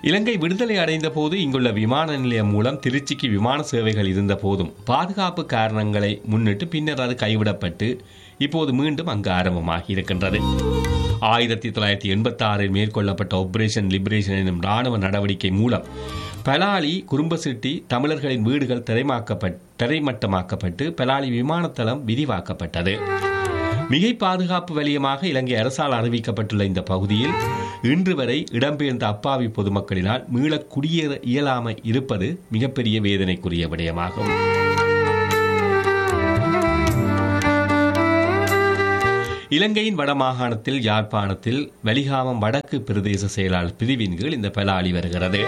இலங்கை விடுதலை அடைந்த போது இங்குள்ள விமான நிலையம் மூலம் திருச்சிக்கு விமான சேவைகள் இருந்த போதும் பாதுகாப்பு காரணங்களை முன்னிட்டு பின்னர் அது கைவிடப்பட்டு இப்போது மீண்டும் அங்கு ஆரம்பமாகி இருக்கின்றது ஆயிரத்தி தொள்ளாயிரத்தி எண்பத்தி ஆறில் மேற்கொள்ளப்பட்ட ஆபரேஷன் லிபரேஷன் எனும் ராணுவ நடவடிக்கை மூலம் பலாலி குறும்பசிட்டி தமிழர்களின் வீடுகள் திரைமாக்கப்பட் திரைமட்டமாக்கப்பட்டு பலாலி விமானத்தளம் விரிவாக்கப்பட்டது மிகை பாதுகாப்பு வலயமாக இலங்கை அரசால் அறிவிக்கப்பட்டுள்ள இந்த பகுதியில் இன்று வரை இடம்பெயர்ந்த அப்பாவி பொதுமக்களினால் மீள குடியேற இயலாமை இருப்பது மிகப்பெரிய வேதனைக்குரிய விடயமாகும் இலங்கையின் வடமாகாணத்தில் யாழ்ப்பாணத்தில் வலிகாமம் வடக்கு பிரதேச செயலாளர் பிரிவின் கீழ் இந்த பலாலி வருகிறது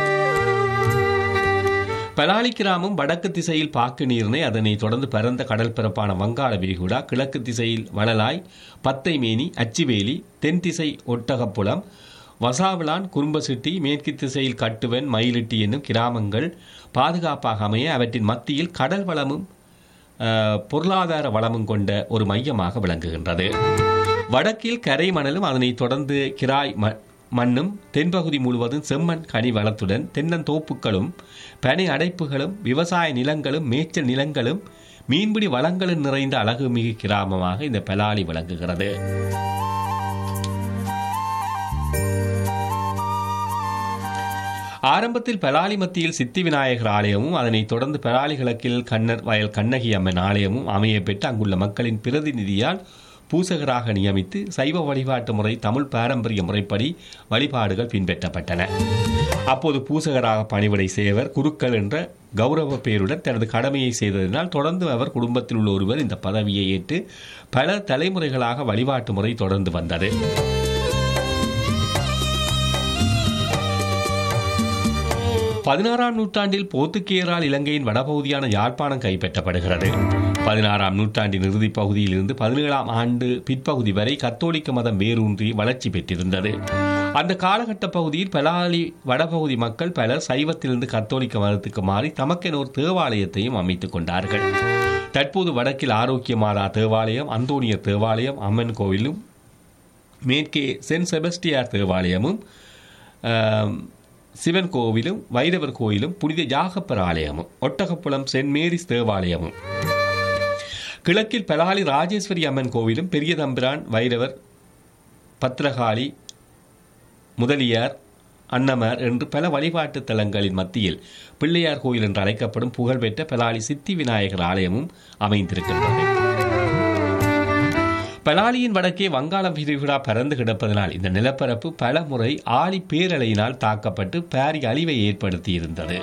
பலாலி கிராமம் வடக்கு திசையில் பாக்கு நீர்னை அதனை தொடர்ந்து பரந்த கடல் பரப்பான வங்காள விரிகுடா கிழக்கு திசையில் வளலாய் பத்தைமேனி அச்சிவேலி தென் திசை ஒட்டகப்புலம் வசாவிளான் குறும்பசிட்டி மேற்கு திசையில் கட்டுவன் மயிலிட்டி என்னும் கிராமங்கள் பாதுகாப்பாக அமைய அவற்றின் மத்தியில் கடல் வளமும் அஹ், பொருளாதார வளமும் கொண்ட ஒரு மையமாக விளங்குகின்றது வடக்கில் கரை மணலும் அதனைத் தொடர்ந்து கிராய் ம மண்ணும் தென்பகுதி முழுவதும் செம்மண் கனி வளத்துடன் தென்னந்தோப்புகளும் பனை அடைப்புகளும் விவசாய நிலங்களும் மேய்ச்சல் நிலங்களும் மீன்பிடி வளங்களும் நிறைந்த அழகுமிகு கிராமமாக இந்த பலாலி விளங்குகிறது ஆரம்பத்தில் பலாலி மத்தியில் சித்தி விநாயகர் ஆலயமும் அதனைத் தொடர்ந்து பலாலி கிழக்கில் கண்ணர் வயல் கண்ணகி அம்மன் ஆலயமும் அமைய பெற்று அங்குள்ள மக்களின் பிரதிநிதியால் பூசகராக நியமித்து சைவ வழிபாட்டு முறை தமிழ் பாரம்பரிய முறைப்படி வழிபாடுகள் பின்பற்றப்பட்டன அப்போது பூசகராக பணிவிடை செய்வர் குருக்கள் என்ற கௌரவ பெயருடன் தனது கடமையை செய்ததினால் தொடர்ந்து அவர் குடும்பத்தில் உள்ள ஒருவர் இந்த பதவியை ஏற்று பல தலைமுறைகளாக வழிபாட்டு முறை தொடர்ந்து வந்தது பதினாறாம் நூற்றாண்டில் போர்த்துகேயரால் இலங்கையின் வடபகுதியான யாழ்ப்பாணம் கைப்பற்றப்படுகிறது பதினாறாம் நூற்றாண்டின் இறுதிப் பகுதியில் இருந்து பதினேழாம் ஆண்டு பிற்பகுதி வரை கத்தோலிக்க மதம் வேரூன்றி வளர்ச்சி பெற்றிருந்தது அந்த காலகட்ட பகுதியில் பலாலி வடபகுதி மக்கள் பலர் சைவத்திலிருந்து கத்தோலிக்க மதத்துக்கு மாறி தமக்கென ஒரு தேவாலயத்தையும் அமைத்துக் கொண்டார்கள் தற்போது வடக்கில் ஆரோக்கிய மாதா தேவாலயம் அந்தோனியர் தேவாலயம் அம்மன் கோவிலும் மேற்கே சென்ட் செபஸ்டியார் தேவாலயமும் ஆம், சிவன் கோவிலும் வைரவர் கோயிலும் புனித யாகப்பர் ஆலயமும் ஒட்டகப்புலம் சென்ட் மேரிஸ் தேவாலயமும் கிழக்கில் பலாலி ராஜேஸ்வரி அம்மன் கோவிலும் பெரிய தம்பிரான் வைரவர் பத்ரகாளி முதலியார் அன்னமர் என்று பல வழிபாட்டு தலங்களின் மத்தியில் பிள்ளையார் கோயில் என்று அழைக்கப்படும் புகழ்பெற்ற பலாலி சித்தி விநாயகர் ஆலயமும் அமைந்திருக்கின்றது பலாலியின் வடக்கே வங்காள விரிகுடா பறந்து கிடப்பதனால் இந்த நிலப்பரப்பு பல முறை ஆழி பேரலையினால் தாக்கப்பட்டு பாரி அழிவை ஏற்படுத்தியிருந்தது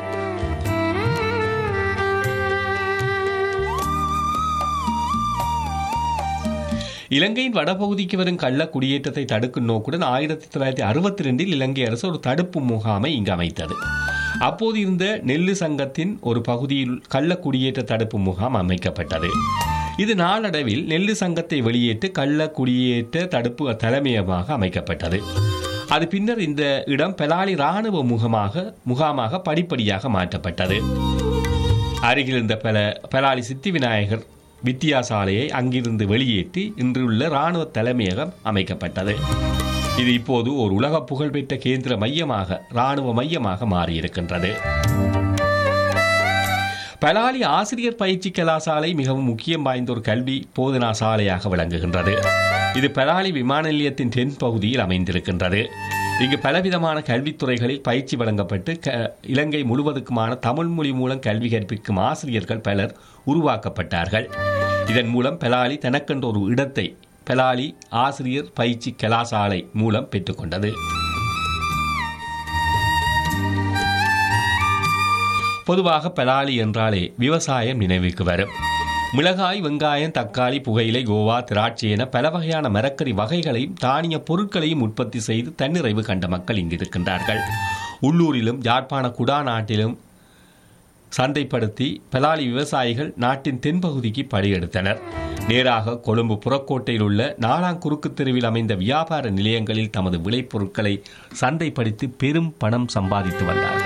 இலங்கையின் வடபகுதிக்கு வரும் கள்ள குடியேற்றத்தை தடுக்கும் நோக்குடன் ஆயிரத்தி தொள்ளாயிரத்தி அறுபத்தி ரெண்டில் இலங்கை அரசு ஒரு தடுப்பு முகாமை இங்கு அமைத்தது அப்போது இருந்த நெல்லு சங்கத்தின் ஒரு பகுதியில் கள்ள குடியேற்ற தடுப்பு முகாம் அமைக்கப்பட்டது இது நாளடைவில் நெல்லு சங்கத்தை வெளியேற்று கள்ள குடியேற்ற தடுப்பு தலைமையகமாக அமைக்கப்பட்டது அது பின்னர் இந்த இடம் பெலாலி இராணுவ முகமாக முகாமாக படிப்படியாக மாற்றப்பட்டது அருகில் இருந்த பல பலாலி சித்தி விநாயகர் வித்தியாசாலையை அங்கிருந்து வெளியேற்றி இன்றுள்ள இராணுவ தலைமையகம் அமைக்கப்பட்டது இது இப்போது ஒரு உலக புகழ்பெற்ற கேந்திர மையமாக இராணுவ மையமாக மாறியிருக்கின்றது பலாலி ஆசிரியர் பயிற்சி கலாசாலை மிகவும் முக்கியம் வாய்ந்த ஒரு கல்வி போதனா சாலையாக விளங்குகின்றது இது பலாலி விமான நிலையத்தின் தென் பகுதியில் அமைந்திருக்கின்றது இங்கு பலவிதமான கல்வித்துறைகளில் பயிற்சி வழங்கப்பட்டு க இலங்கை முழுவதுக்குமான தமிழ் மொழி மூலம் கல்வி கற்பிக்கும் ஆசிரியர்கள் பலர் உருவாக்கப்பட்டார்கள் இதன் மூலம் பலாலி தனக்கென்ற ஒரு இடத்தை பலாலி ஆசிரியர் பயிற்சி கலாசாலை மூலம் பெற்றுக்கொண்டது பொதுவாக பலாலி என்றாலே விவசாயம் நினைவுக்கு வரும் மிளகாய் வெங்காயம் தக்காளி புகையிலை கோவா திராட்சை என பல வகையான மரக்கறி வகைகளையும் தானிய பொருட்களையும் உற்பத்தி செய்து தன்னிறைவு கண்ட மக்கள் இங்கு இருக்கின்றார்கள் உள்ளூரிலும் யாழ்ப்பாண குடா நாட்டிலும் சந்தைப்படுத்தி பலாலி விவசாயிகள் நாட்டின் தென்பகுதிக்கு படையெடுத்தனர் நேராக கொழும்பு புறக்கோட்டையில் உள்ள நாளாங்குறுக்கு தெருவில் அமைந்த வியாபார நிலையங்களில் தமது விளைபொருட்களை சந்தைப்படுத்தி பெரும் பணம் சம்பாதித்து வந்தார்கள்